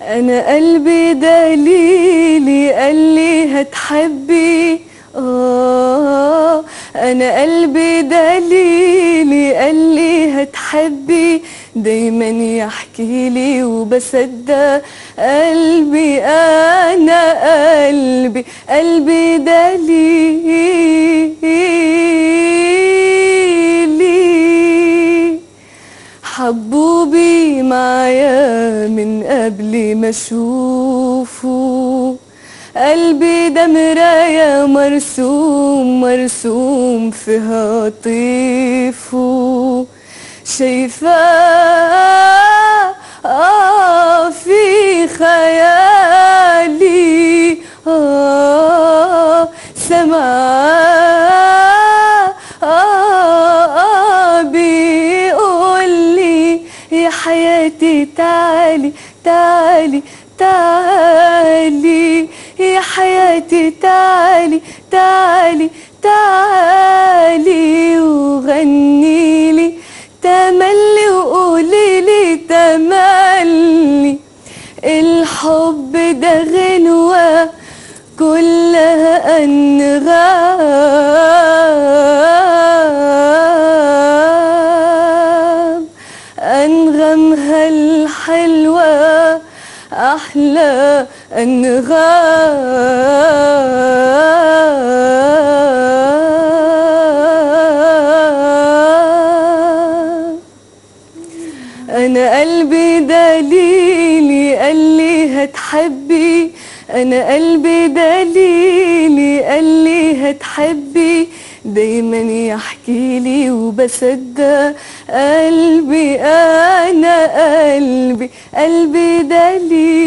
انا قلبي دليلي قال لي هتحبي اه انا قلبي دليلي قال لي هتحبي دايما يحكي لي وبصدق قلبي انا قلبي قلبي دليلي حبوبي معايا من قبل ما اشوفه قلبي ده مراية مرسوم مرسوم فيها طيفه شايفاه آه في خيالي آه سمعاه آه آه بيقول لي يا حياتي تعالي تعالي تعالي يا حياتي تعالي تعالي تعالي وغني لي تملي وقولي لي تملي الحب ده غنوة كلها أنغام أنغمها الحلوة أحلى أنغام أنا قلبي دليلي قال لي هتحبي أنا قلبي دليلي قال لي هتحبي دايما يحكي لي وبصدق قلبي أنا قلبي قلبي دليلي